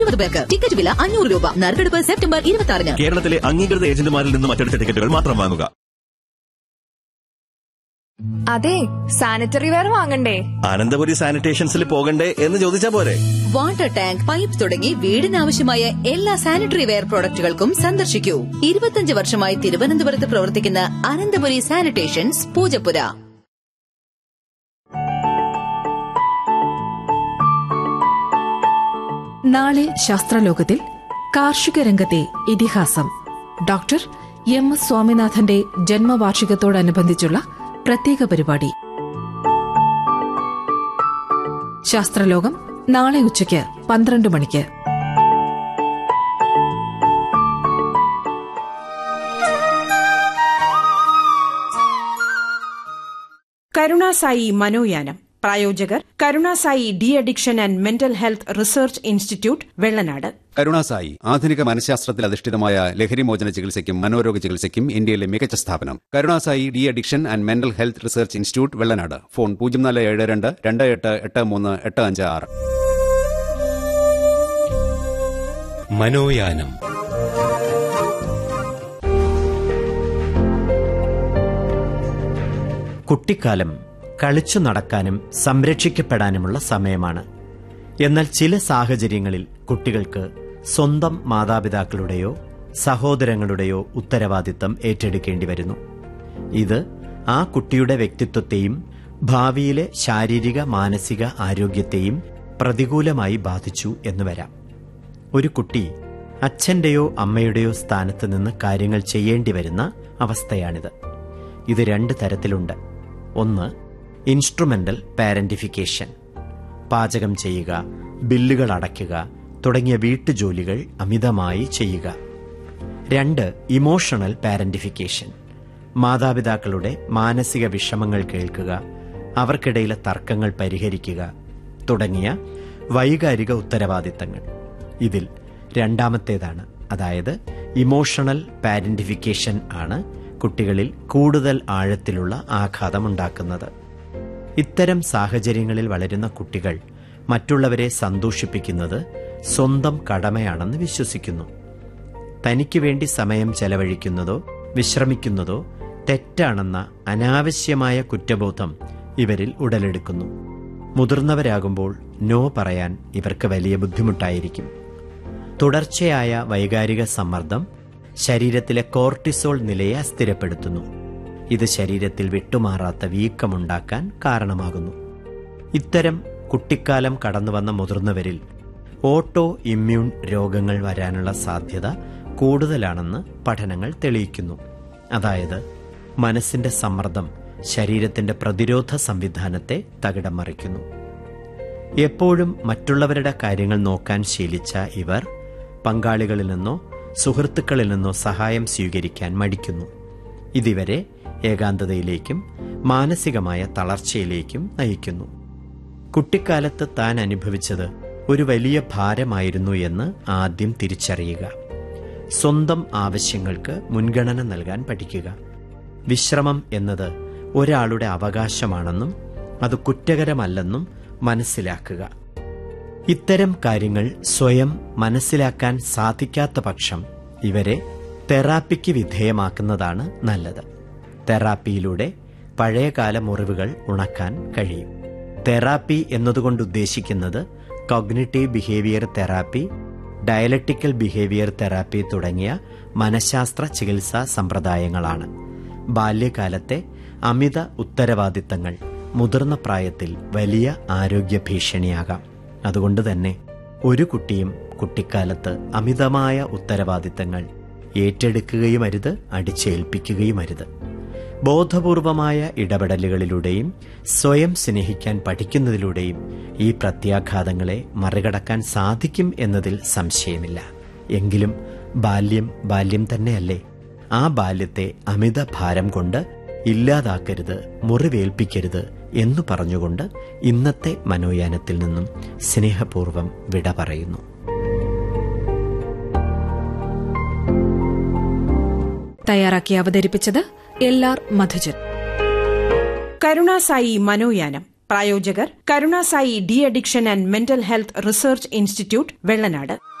ഇരുപത് പേർക്ക് ടിക്കറ്റ് വില അഞ്ഞൂറ് രൂപ നറുക്കെടുപ്പ് സെപ്റ്റംബർ ഇരുപത്തി ആറിന് കേരളത്തിലെ അംഗീകൃത ഏജന്റുമാരിൽ നിന്ന് മറ്റെടുത്ത ടിക്കറ്റുകൾ മാത്രം വാങ്ങുക അതെ സാനിറ്ററി വെയർ വാങ്ങണ്ടേ അനന്തപുരി സാനിറ്റേഷൻസിൽ പോകണ്ടേ എന്ന് ചോദിച്ചാ പോരെ വാട്ടർ ടാങ്ക് പൈപ്പ് തുടങ്ങി വീടിനാവശ്യമായ എല്ലാ സാനിറ്ററി വെയർ പ്രോഡക്റ്റുകൾക്കും സന്ദർശിക്കൂ ഇരുപത്തിയഞ്ച് വർഷമായി തിരുവനന്തപുരത്ത് പ്രവർത്തിക്കുന്ന അനന്തപുരി സാനിറ്റേഷൻസ് പൂജപ്പുര നാളെ ശാസ്ത്രലോകത്തിൽ കാർഷിക രംഗത്തെ ഇതിഹാസം ഡോക്ടർ എം എസ് സ്വാമിനാഥന്റെ ജന്മവാർഷികത്തോടനുബന്ധിച്ചുള്ള പ്രത്യേക പരിപാടി ശാസ്ത്രലോകം നാളെ ഉച്ചയ്ക്ക് പന്ത്രണ്ട് മണിക്ക് കരുണാസായി മനോയാനം പ്രായോജകർ Karunasai D addiction and mental health research institute Vellanad Karunasai ആധുനിക മനഃശാസ്ത്രത്തിൽ അധിഷ്ഠിതമായ ലഹരിമോചന ചികിത്സയ്ക്കും മനോരോഗ ചികിത്സയ്ക്കും ഇന്ത്യയിലെ മികച്ച സ്ഥാപനം Karunasai D addiction and mental health research institute Vellanad phone പൂജ്യം നാല് ഏഴ് രണ്ട് രണ്ട് എട്ട് എട്ട് മൂന്ന് എട്ട് അഞ്ച് ആറ് മനോയാനം കുട്ടിക്കാലം കളിച്ചു നടക്കാനും സംരക്ഷിക്കപ്പെടാനുമുള്ള സമയമാണ് എന്നാൽ ചില സാഹചര്യങ്ങളിൽ കുട്ടികൾക്ക് സ്വന്തം മാതാപിതാക്കളുടെയോ സഹോദരങ്ങളുടെയോ ഉത്തരവാദിത്തം ഏറ്റെടുക്കേണ്ടി വരുന്നു ഇത് ആ കുട്ടിയുടെ വ്യക്തിത്വത്തെയും ഭാവിയിലെ ശാരീരിക മാനസിക ആരോഗ്യത്തെയും പ്രതികൂലമായി ബാധിച്ചു എന്ന് വരാം ഒരു കുട്ടി അച്ഛന്റെയോ അമ്മയുടെയോ സ്ഥാനത്ത് നിന്ന് കാര്യങ്ങൾ ചെയ്യേണ്ടി വരുന്ന അവസ്ഥയാണിത് ഇത് രണ്ട് തരത്തിലുണ്ട് ഒന്ന് ഇൻസ്ട്രുമെന്റൽ പാരന്റിഫിക്കേഷൻ പാചകം ചെയ്യുക ബില്ലുകൾ അടയ്ക്കുക തുടങ്ങിയ വീട്ടുജോലികൾ അമിതമായി ചെയ്യുക രണ്ട് ഇമോഷണൽ പാരന്റിഫിക്കേഷൻ മാതാപിതാക്കളുടെ മാനസിക വിഷമങ്ങൾ കേൾക്കുക അവർക്കിടയിലെ തർക്കങ്ങൾ പരിഹരിക്കുക തുടങ്ങിയ വൈകാരിക ഉത്തരവാദിത്തങ്ങൾ ഇതിൽ രണ്ടാമത്തേതാണ് അതായത് ഇമോഷണൽ പാരന്റിഫിക്കേഷൻ ആണ് കുട്ടികളിൽ കൂടുതൽ ആഴത്തിലുള്ള ആഘാതമുണ്ടാക്കുന്നത് ഇത്തരം സാഹചര്യങ്ങളിൽ വളരുന്ന കുട്ടികൾ മറ്റുള്ളവരെ സന്തോഷിപ്പിക്കുന്നത് സ്വന്തം കടമയാണെന്ന് വിശ്വസിക്കുന്നു തനിക്ക് വേണ്ടി സമയം ചെലവഴിക്കുന്നതോ വിശ്രമിക്കുന്നതോ തെറ്റാണെന്ന അനാവശ്യമായ കുറ്റബോധം ഇവരിൽ ഉടലെടുക്കുന്നു മുതിർന്നവരാകുമ്പോൾ നോ പറയാൻ ഇവർക്ക് വലിയ ബുദ്ധിമുട്ടായിരിക്കും തുടർച്ചയായ വൈകാരിക സമ്മർദ്ദം ശരീരത്തിലെ കോർട്ടിസോൾ നിലയെ അസ്ഥിരപ്പെടുത്തുന്നു ഇത് ശരീരത്തിൽ വിട്ടുമാറാത്ത വീക്കമുണ്ടാക്കാൻ കാരണമാകുന്നു ഇത്തരം കുട്ടിക്കാലം കടന്നുവന്ന മുതിർന്നവരിൽ ഓട്ടോ ഇമ്മ്യൂൺ രോഗങ്ങൾ വരാനുള്ള സാധ്യത കൂടുതലാണെന്ന് പഠനങ്ങൾ തെളിയിക്കുന്നു അതായത് മനസ്സിന്റെ സമ്മർദ്ദം ശരീരത്തിന്റെ പ്രതിരോധ സംവിധാനത്തെ തകിടം മറിക്കുന്നു എപ്പോഴും മറ്റുള്ളവരുടെ കാര്യങ്ങൾ നോക്കാൻ ശീലിച്ച ഇവർ പങ്കാളികളിൽ നിന്നോ സുഹൃത്തുക്കളിൽ നിന്നോ സഹായം സ്വീകരിക്കാൻ മടിക്കുന്നു ഇതിവരെ ഏകാന്തതയിലേക്കും മാനസികമായ തളർച്ചയിലേക്കും നയിക്കുന്നു കുട്ടിക്കാലത്ത് താൻ അനുഭവിച്ചത് ഒരു വലിയ ഭാരമായിരുന്നു എന്ന് ആദ്യം തിരിച്ചറിയുക സ്വന്തം ആവശ്യങ്ങൾക്ക് മുൻഗണന നൽകാൻ പഠിക്കുക വിശ്രമം എന്നത് ഒരാളുടെ അവകാശമാണെന്നും അത് കുറ്റകരമല്ലെന്നും മനസ്സിലാക്കുക ഇത്തരം കാര്യങ്ങൾ സ്വയം മനസ്സിലാക്കാൻ സാധിക്കാത്ത പക്ഷം ഇവരെ തെറാപ്പിക്ക് വിധേയമാക്കുന്നതാണ് നല്ലത് തെറാപ്പിയിലൂടെ പഴയകാല മുറിവുകൾ ഉണക്കാൻ കഴിയും തെറാപ്പി എന്നതുകൊണ്ട് ഉദ്ദേശിക്കുന്നത് cognitive behaviour therapy dialectical behaviour therapy തുടങ്ങിയ മനഃശാസ്ത്ര ചികിത്സാ സമ്പ്രദായങ്ങളാണ് ബാല്യകാലത്തെ അമിത ഉത്തരവാദിത്തങ്ങൾ മുതിർന്ന പ്രായത്തിൽ വലിയ ആരോഗ്യ ഭീഷണിയാകാം അതുകൊണ്ട് തന്നെ ഒരു കുട്ടിയും കുട്ടിക്കാലത്ത് അമിതമായ ഉത്തരവാദിത്തങ്ങൾ ഏറ്റെടുക്കുകയുമരുത് അടിച്ചേൽപ്പിക്കുകയുമരുത് ബോധപൂർവമായ ഇടപെടലുകളിലൂടെയും സ്വയം സ്നേഹിക്കാൻ പഠിക്കുന്നതിലൂടെയും ഈ പ്രത്യാഘാതങ്ങളെ മറികടക്കാൻ സാധിക്കും എന്നതിൽ സംശയമില്ല എങ്കിലും ബാല്യം ബാല്യം തന്നെയല്ലേ ആ ബാല്യത്തെ അമിത ഭാരം കൊണ്ട് ഇല്ലാതാക്കരുത് മുറിവേൽപ്പിക്കരുത് എന്നു പറഞ്ഞുകൊണ്ട് ഇന്നത്തെ മനോയാനത്തിൽ നിന്നും സ്നേഹപൂർവ്വം വിട പറയുന്നു തയ്യാറാക്കി അവതരിപ്പിച്ചത് എൽ ആർ മധുജൻ കരുണാസായി മനോയാനം പ്രായോജകർ Karunasai D addiction and mental health research institute Vellanad